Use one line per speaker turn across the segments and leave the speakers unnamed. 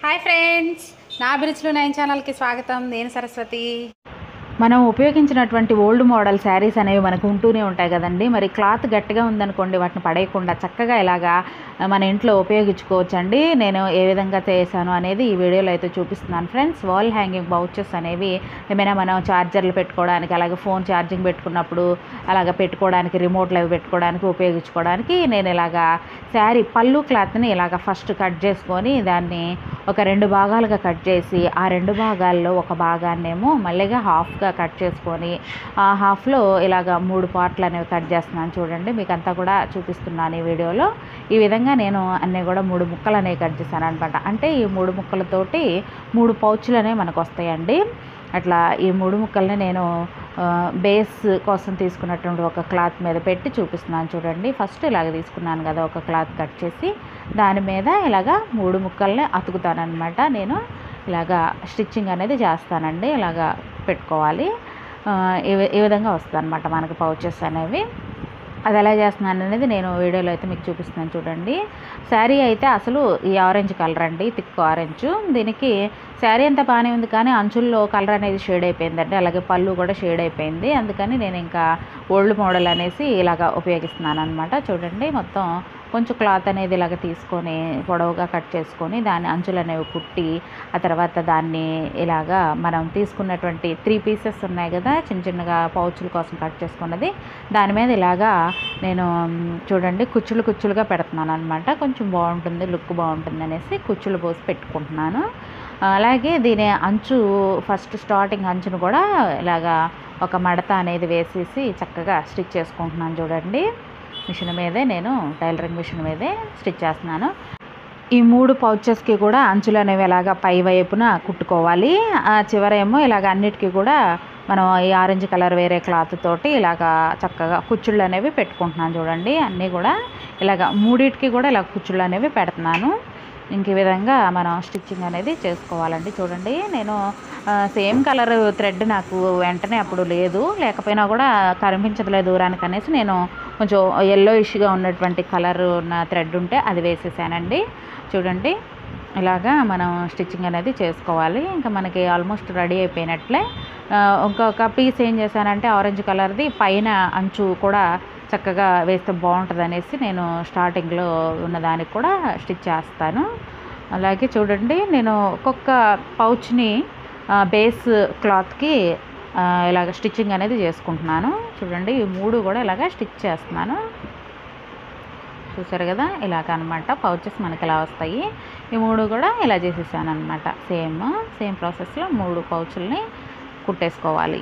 hi friends నా అభిరుచులు nine ఛానల్కి స్వాగతం నేను సరస్వతి మనం ఉపయోగించినటువంటి ఓల్డ్ మోడల్ శారీస్ అనేవి మనకు ఉంటూనే ఉంటాయి కదండి మరి క్లాత్ గట్టిగా ఉందనుకోండి వాటిని పడేయకుండా చక్కగా ఇలాగా మన ఇంట్లో ఉపయోగించుకోవచ్చండి నేను ఏ విధంగా చేశాను అనేది ఈ వీడియోలో అయితే చూపిస్తున్నాను ఫ్రెండ్స్ వాల్ హ్యాంగింగ్ బౌచెస్ అనేవి ఏమైనా మనం ఛార్జర్లు పెట్టుకోవడానికి అలాగే ఫోన్ ఛార్జింగ్ పెట్టుకున్నప్పుడు అలాగ పెట్టుకోవడానికి రిమోట్లు అవి పెట్టుకోవడానికి ఉపయోగించుకోవడానికి నేను ఇలాగా శారీ పళ్ళు క్లాత్ని ఇలాగ ఫస్ట్ కట్ చేసుకొని దాన్ని ఒక రెండు భాగాలుగా కట్ చేసి ఆ రెండు భాగాల్లో ఒక భాగాన్నేమో మళ్ళీగా హాఫ్గా కట్ చేసుకొని ఆ హాఫ్లో ఇలాగ మూడు పార్ట్లు అనేవి కట్ చేస్తున్నాను చూడండి మీకు అంతా కూడా చూపిస్తున్నాను ఈ వీడియోలో ఈ విధంగా నేను అన్నీ కూడా మూడు ముక్కలు అనేవి కట్ చేశాను అనమాట అంటే ఈ మూడు ముక్కలతోటి మూడు పౌచులు అనేవి మనకు వస్తాయండి అట్లా ఈ మూడు ముక్కల్ని నేను ఆ, బేస్ కోసం తీసుకున్నటువంటి ఒక క్లాత్ మీద పెట్టి చూపిస్తున్నాను చూడండి ఫస్ట్ ఇలాగ తీసుకున్నాను కదా ఒక క్లాత్ కట్ చేసి దాని మీద ఇలాగా మూడు ముక్కల్ని అతుకుతానమాట నేను ఇలాగా స్టిచ్చింగ్ అనేది చేస్తానండి ఇలాగా పెట్టుకోవాలి ఆ, ఈ వి- ఈ విధంగా వస్తుంది అనమాట మనకి పౌచెస్ అనేవి అది ఎలా చేస్తున్నాను అనేది నేను వీడియోలో అయితే మీకు చూపిస్తున్నాను చూడండి శారీ అయితే అసలు ఈ ఆరెంజ్ కలర్ అండి థిక్ ఆరెంజ్ దీనికి శారీ అంతా బాగానే ఉంది కానీ అంచుల్లో కలర్ అనేది షేడ్ అయిపోయిందండి అలాగే పళ్ళు కూడా షేడ్ అయిపోయింది అందుకని నేను ఇంకా ఓల్డ్ మోడల్ అనేసి ఇలాగ ఉపయోగిస్తున్నాను అనమాట చూడండి మొత్తం కొంచెం క్లాత్ అనేది ఇలాగ తీసుకొని పొడవుగా కట్ చేసుకొని దాని అంచులు అనేవి కుట్టి ఆ తర్వాత దాన్ని ఇలాగా మనం తీసుకున్నటువంటి త్రీ పీసెస్ ఉన్నాయి కదా చిన్న చిన్నగా పౌచుల కోసం కట్ చేసుకున్నది దాని మీద ఇలాగా నేను మ్, చూడండి కుచ్చులు కుచ్చులుగా పెడుతున్నాను అనమాట కొంచెం బాగుంటుంది లుక్ బాగుంటుంది అనేసి కుచ్చులు పోసి పెట్టుకుంటున్నాను అలాగే దీని అంచు ఫస్ట్ స్టార్టింగ్ అంచును కూడా ఇలాగా ఒక మడత అనేది వేసేసి చక్కగా స్టిచ్ చేసుకుంటున్నాను చూడండి మిషన్ మీదే నేను టైలరింగ్ మిషన్ మీదే స్టిచ్ చేస్తున్నాను ఈ మూడు పౌచెస్కి కూడా అంచులు అనేవి ఇలాగా పై వైపున కుట్టుకోవాలి ఆ చివరేమో ఇలాగ అన్నిటికీ కూడా మనం ఈ ఆరెంజ్ కలర్ వేరే క్లాత్ తోటి ఇలాగా చక్కగా కుచ్చుళ్ళు అనేవి పెట్టుకుంటున్నాను చూడండి అన్నీ కూడా ఇలాగ మూడిటికి కూడా ఇలా కుచ్చుళ్ళు అనేవి పెడుతున్నాను ఇంక ఈ విధంగా మనం స్టిచ్చింగ్ అనేది చేసుకోవాలండి చూడండి నేను సేమ్ కలర్ థ్రెడ్ నాకు వెంటనే అప్పుడు లేదు లేకపోయినా కూడా కనిపించదులే దూరానికి అనేసి నేను కొంచెం ఎల్లో ఇష్గా ఉన్నటువంటి కలర్ ఉన్న థ్రెడ్ ఉంటే అది వేసేసానండి చూడండి ఇలాగా మనం స్టిచ్చింగ్ అనేది చేసుకోవాలి ఇంకా మనకి ఆల్మోస్ట్ రెడీ అయిపోయినట్లే ఆ, ఇంకొక పీస్ ఏం చేశానంటే ఆరెంజ్ కలర్ది పైన అంచు కూడా చక్కగా వేస్తే బాగుంటుంది అనేసి నేను స్టార్టింగ్లో ఉన్న దానికి కూడా స్టిచ్ చేస్తాను అలాగే చూడండి నేను ఒక్కొక్క పౌచ్ని బేస్ క్లాత్కి ఆ, ఇలాగ స్టిచ్చింగ్ అనేది చేసుకుంటున్నాను చూడండి ఈ మూడు కూడా ఇలాగ స్టిచ్ చేస్తున్నాను చూసారు కదా ఇలాగ అనమాట పౌచెస్ మనకి ఇలా వస్తాయి ఈ మూడు కూడా ఇలా చేసేసాను అనమాట సేమ్ సేమ్ ప్రాసెస్లో మూడు పౌచుల్ని కుట్టేసుకోవాలి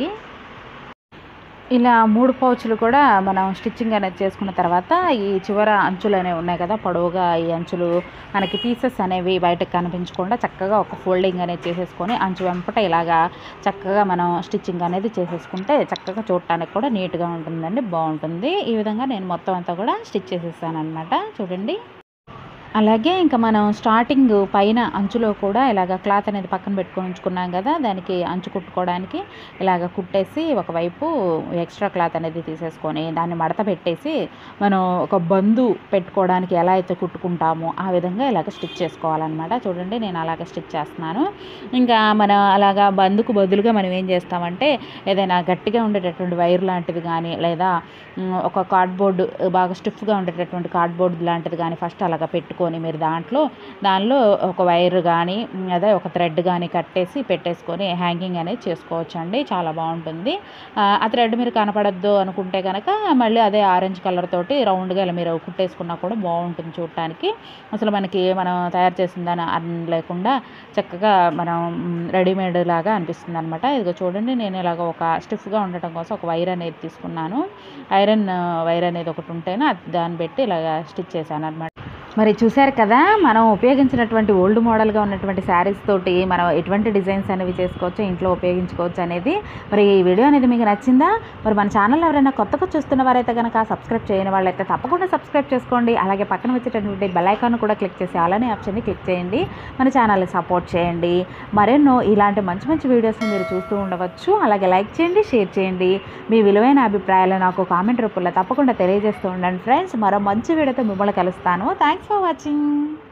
ఇలా మూడు పౌచులు కూడా మనం స్టిచ్చింగ్ అనేది చేసుకున్న తర్వాత ఈ చివర అంచులు అనేవి ఉన్నాయి కదా పొడవుగా ఈ అంచులు మనకి పీసెస్ అనేవి బయటకు కనిపించకుండా చక్కగా ఒక ఫోల్డింగ్ అనేది చేసేసుకొని అంచు వెంపట ఇలాగా చక్కగా మనం స్టిచ్చింగ్ అనేది చేసేసుకుంటే చక్కగా చూడటానికి కూడా నీట్గా ఉంటుందండి బాగుంటుంది ఈ విధంగా నేను మొత్తం అంతా కూడా స్టిచ్ చేసేసాను అనమాట చూడండి అలాగే ఇంకా మనం స్టార్టింగ్ పైన అంచులో కూడా ఇలాగ క్లాత్ అనేది పక్కన పెట్టుకొని ఉంచుకున్నాం కదా దానికి అంచు కుట్టుకోవడానికి ఇలాగ కుట్టేసి ఒకవైపు ఎక్స్ట్రా క్లాత్ అనేది తీసేసుకొని దాన్ని మడత పెట్టేసి మనం ఒక బందు పెట్టుకోవడానికి ఎలా అయితే కుట్టుకుంటామో ఆ విధంగా ఇలాగ స్టిచ్ చేసుకోవాలన్నమాట చూడండి నేను అలాగ స్టిచ్ చేస్తున్నాను ఇంకా మనం అలాగా బందుకు బదులుగా మనం ఏం చేస్తామంటే ఏదైనా గట్టిగా ఉండేటటువంటి వైర్ లాంటిది కానీ లేదా మ్, ఒక కార్డ్బోర్డ్ బాగా స్టిఫ్గా ఉండేటటువంటి కార్డ్బోర్డ్ లాంటిది కానీ ఫస్ట్ అలాగ పెట్టుకొని మీరు దాంట్లో దానిలో ఒక వైర్ కానీ మ్, అదే ఒక థ్రెడ్ కానీ కట్టేసి పెట్టేసుకొని హ్యాంగింగ్ అనేది చేసుకోవచ్చు అండి చాలా బాగుంటుంది ఆ, ఆ థ్రెడ్ మీరు కనపడద్దు అనుకుంటే కనుక మళ్ళీ అదే ఆరెంజ్ కలర్ తోటి రౌండ్గా ఇలా మీరు కుట్టేసుకున్నా కూడా బాగుంటుంది చూడటానికి అసలు మనకి మనం తయారు చేసిందని అన్ లేకుండా చక్కగా మనం మ్, రెడీమేడ్ లాగా అనిపిస్తుంది అనమాట ఇదిగో చూడండి నేను ఇలాగ ఒక స్టిఫ్గా ఉండటం కోసం ఒక వైర్ అనేది తీసుకున్నాను ఐరన్ వైర్ అనేది ఒకటి ఉంటేనే అది దాన్ని పెట్టి ఇలాగ స్టిచ్ చేశాను అనమాట మరి చూశారు కదా మనం ఉపయోగించినటువంటి ఓల్డ్ మోడల్గా ఉన్నటువంటి శారీస్ తోటి మనం ఎటువంటి డిజైన్స్ అనేవి చేసుకోవచ్చు ఇంట్లో ఉపయోగించుకోవచ్చు అనేది మరి ఈ వీడియో అనేది మీకు నచ్చిందా మరి మన ఛానల్ ఎవరైనా కొత్తగా చూస్తున్న వారైతే కనుక సబ్స్క్రైబ్ చేయని వాళ్ళైతే తప్పకుండా సబ్స్క్రైబ్ చేసుకోండి అలాగే పక్కన వచ్చేటటువంటి బెల్ ఐకాన్ కూడా క్లిక్ చేసి అలానే ఆప్షన్ని క్లిక్ చేయండి మన ఛానల్ని సపోర్ట్ చేయండి మరెన్నో ఇలాంటి మంచి మంచి వీడియోస్ని మీరు చూస్తూ ఉండవచ్చు అలాగే లైక్ చేయండి షేర్ చేయండి మీ విలువైన అభిప్రాయాలు నాకు కామెంట్ రూపంలో తప్పకుండా తెలియజేస్తూ ఉండండి ఫ్రెండ్స్ మరో మంచి వీడియోతో మిమ్మల్ని కలుస్తాను థ్యాంక్స్ ఫర్ వాచింగ్